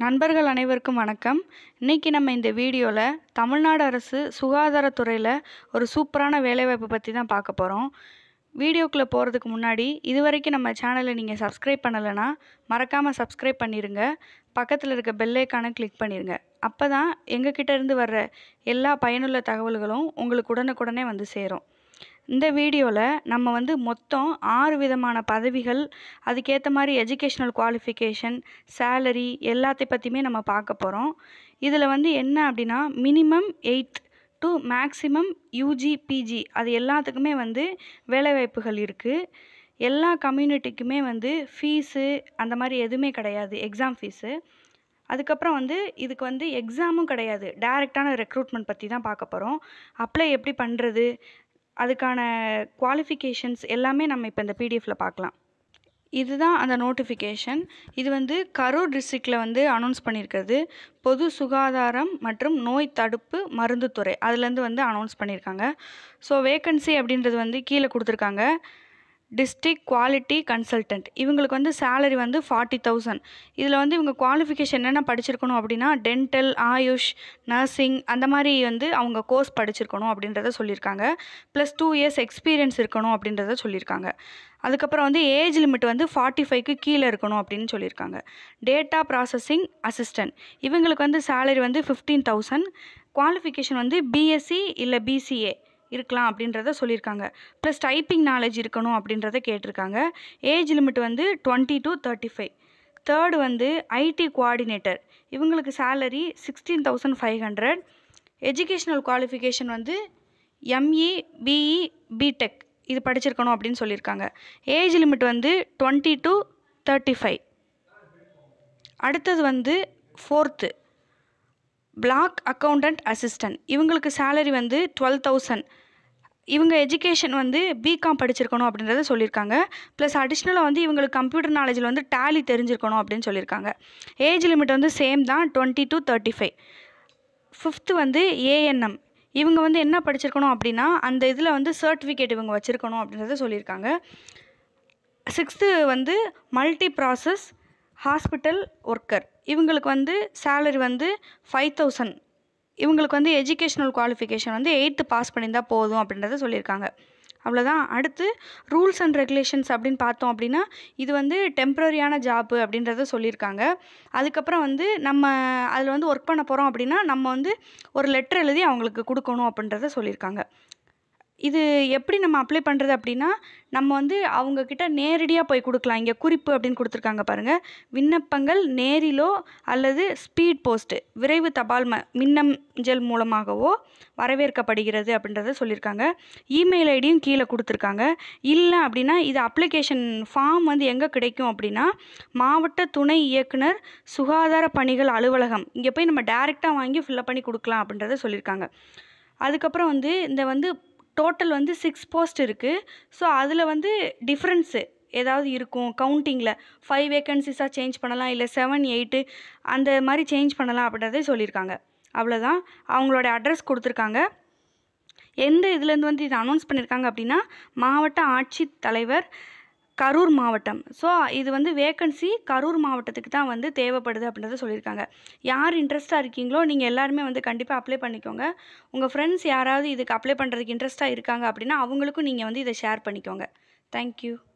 நண்பர்கள் அனைவருக்கும் வணக்கம் இன்னைக்கு நம்ம இந்த வீடியோவில் தமிழ்நாடு அரசு சுகாதாரத்துறையில் ஒரு சூப்பரான வேலைவாய்ப்பு பற்றி தான் பார்க்க போகிறோம் வீடியோக்குள்ளே போகிறதுக்கு முன்னாடி இது வரைக்கும் நம்ம சேனலை நீங்கள் சப்ஸ்கிரைப் பண்ணலைன்னா மறக்காமல் சப்ஸ்கிரைப் பண்ணிடுங்க பக்கத்தில் இருக்க பெல் ஐக்கானை கிளிக் பண்ணிடுங்க அப்போ தான் எங்ககிட்ட இருந்து வர்ற எல்லா பயனுள்ள தகவல்களும் உங்களுக்கு உடனுக்குடனே வந்து சேரும் இந்த வீடியோவில் நம்ம வந்து மொத்தம் ஆறு விதமான பதவிகள் அதுக்கேற்ற மாதிரி எஜுகேஷ்னல் குவாலிஃபிகேஷன் சேலரி எல்லாத்தை பற்றியுமே நம்ம பார்க்க போகிறோம் இதில் வந்து என்ன அப்படின்னா minimum eight to maximum UG PG அது எல்லாத்துக்குமே வந்து வேலைவாய்ப்புகள் இருக்குது எல்லா கம்யூனிட்டிக்குமே வந்து ஃபீஸு அந்த மாதிரி எதுவுமே கிடையாது எக்ஸாம் ஃபீஸு அதுக்கப்புறம் வந்து இதுக்கு வந்து எக்ஸாமும் கிடையாது டைரெக்டான ரெக்ரூட்மெண்ட் பற்றி தான் பார்க்க போகிறோம் அப்ளை எப்படி பண்ணுறது அதுக்கான குவாலிஃபிகேஷன்ஸ் எல்லாமே நம்ம இப்போ இந்த பிடிஎஃப்பில் பார்க்கலாம் இதுதான் அந்த நோட்டிஃபிகேஷன் இது வந்து கரூர் டிஸ்ட்ரிக்டில் வந்து அனௌன்ஸ் பண்ணியிருக்கிறது பொது சுகாதாரம் மற்றும் நோய் தடுப்பு மருந்துத்துறை அதுலேருந்து வந்து அனௌன்ஸ் பண்ணியிருக்காங்க ஸோ வேக்கன்சி அப்படின்றது வந்து கீழே கொடுத்துருக்காங்க டிஸ்ட்ரிக்ட் குவாலிட்டி கன்சல்டன்ட் இவங்களுக்கு வந்து சேலரி வந்து ஃபார்ட்டி தௌசண்ட் இதில் வந்து இவங்க குவாலிஃபிகேஷன் என்னென்ன படிச்சிருக்கணும் அப்படின்னா டென்டல் ஆயுஷ் நர்சிங் அந்த மாதிரி வந்து அவங்க கோர்ஸ் படிச்சிருக்கணும் அப்படின்றத சொல்லியிருக்காங்க ப்ளஸ் டூ இயர்ஸ் எக்ஸ்பீரியன்ஸ் இருக்கணும் அப்படின்றத சொல்லியிருக்காங்க அதுக்கப்புறம் வந்து ஏஜ் லிமிட் வந்து ஃபார்ட்டி ஃபைவ்க்கு கீழே இருக்கணும் அப்படின்னு சொல்லியிருக்காங்க டேட்டா ப்ராசஸிங் அசிஸ்டன்ட் இவங்களுக்கு வந்து சேலரி வந்து ஃபிஃப்டீன் தௌசண்ட் குவாலிஃபிகேஷன் வந்து பிஎஸ்சி இல்லை பிசிஏ இருக்கலாம் அப்படின்றத சொல்லியிருக்காங்க ப்ளஸ் டைப்பிங் நாலேஜ் இருக்கணும் அப்படின்றத கேட்டிருக்காங்க ஏஜ் லிமிட் வந்து twenty to thirty five third வந்து ஐடி கோஆர்டினேட்டர் இவங்களுக்கு salary sixteen thousand five hundred educational qualification வந்து எம்இ பிஇ பிடெக் இது படிச்சிருக்கணும் அப்படின்னு சொல்லியிருக்காங்க ஏஜ் லிமிட் வந்து டுவெண்ட்டி டு தேர்ட்டி ஃபைவ் அடுத்தது வந்து ஃபோர்த்து பிளாக் அக்கௌண்டன்ட் அசிஸ்டன்ட் இவங்களுக்கு சேலரி வந்து டுவெல் தௌசண்ட் இவங்க எஜுகேஷன் வந்து பிகாம் படிச்சிருக்கணும் அப்படின்றத சொல்லியிருக்காங்க ப்ளஸ் அடிஷ்னலாக வந்து இவங்களுக்கு கம்ப்யூட்டர் நாலேஜில் வந்து டேலி தெரிஞ்சிருக்கணும் அப்படின்னு சொல்லியிருக்காங்க ஏஜ் லிமிட் வந்து சேம் தான் twenty to thirty five fifth வந்து ஏஎன்எம் இவங்க வந்து என்ன படிச்சிருக்கணும் அப்படின்னா அந்த இதில் வந்து சர்டிஃபிகேட் இவங்க வச்சுருக்கணும் அப்படின்றத சொல்லியிருக்காங்க சிக்ஸ்த்து வந்து மல்டி ப்ராசஸ் ஹாஸ்பிட்டல் ஒர்க்கர் இவங்களுக்கு வந்து சேலரி வந்து ஃபைவ் தௌசண்ட் இவங்களுக்கு வந்து எஜுகேஷ்னல் குவாலிஃபிகேஷன் வந்து எயித்து பாஸ் பண்ணியிருந்தால் போதும் அப்படின்றத சொல்லியிருக்காங்க அவ்வளோதான் அடுத்து ரூல்ஸ் அண்ட் ரெகுலேஷன்ஸ் அப்படின்னு பார்த்தோம் அப்படின்னா இது வந்து டெம்ப்ரரியான ஜாப்பு அப்படின்றத சொல்லியிருக்காங்க அதுக்கப்புறம் வந்து நம்ம அதில் வந்து ஒர்க் பண்ண போகிறோம் அப்படின்னா நம்ம வந்து ஒரு லெட்டர் எழுதி அவங்களுக்கு கொடுக்கணும் அப்படின்றத சொல்லியிருக்காங்க இது எப்படி நம்ம அப்ளை பண்ணுறது அப்படின்னா நம்ம வந்து அவங்கக்கிட்ட நேரடியாக போய் கொடுக்கலாம் இங்கே குறிப்பு அப்படின்னு கொடுத்துருக்காங்க பாருங்கள் விண்ணப்பங்கள் நேரிலோ அல்லது ஸ்பீட் போஸ்ட்டு விரைவு தபால் ம மின்னஞ்சல் மூலமாகவோ வரவேற்கப்படுகிறது அப்படின்றத சொல்லியிருக்காங்க இமெயில் ஐடியும் கீழே கொடுத்துருக்காங்க இல்லை அப்படின்னா இது அப்ளிகேஷன் ஃபார்ம் வந்து எங்கே கிடைக்கும் அப்படின்னா மாவட்ட துணை இயக்குனர் சுகாதார பணிகள் அலுவலகம் இங்கே போய் நம்ம டேரெக்டாக வாங்கி ஃபில்லப் பண்ணி கொடுக்கலாம் அப்படின்றத சொல்லியிருக்காங்க அதுக்கப்புறம் வந்து இந்த வந்து டோட்டல் வந்து சிக்ஸ் போஸ்ட் இருக்குது ஸோ அதில் வந்து டிஃப்ரென்ஸு ஏதாவது இருக்கும் கவுண்டிங்கில் ஃபைவ் வேக்கன்சிஸாக சேஞ்ச் பண்ணலாம் இல்லை செவன் எயிட்டு அந்த மாதிரி சேஞ்ச் பண்ணலாம் அப்படின்றதே சொல்லியிருக்காங்க அவ்வளோதான் அவங்களோட அட்ரஸ் கொடுத்துருக்காங்க எந்த இதுலேருந்து வந்து இது அனௌன்ஸ் பண்ணியிருக்காங்க அப்படின்னா மாவட்ட ஆட்சித் தலைவர் கரூர் மாவட்டம் ஸோ இது வந்து வேக்கன்சி கரூர் மாவட்டத்துக்கு தான் வந்து தேவைப்படுது அப்படின்றத சொல்லியிருக்காங்க யார் இன்ட்ரெஸ்ட்டாக இருக்கீங்களோ நீங்கள் எல்லாருமே வந்து கண்டிப்பாக அப்ளை பண்ணிக்கோங்க உங்கள் ஃப்ரெண்ட்ஸ் யாராவது இதுக்கு அப்ளை பண்ணுறதுக்கு இன்ட்ரெஸ்ட்டாக இருக்காங்க அப்படின்னா அவங்களுக்கும் நீங்கள் வந்து இதை ஷேர் பண்ணிக்கோங்க தேங்க்யூ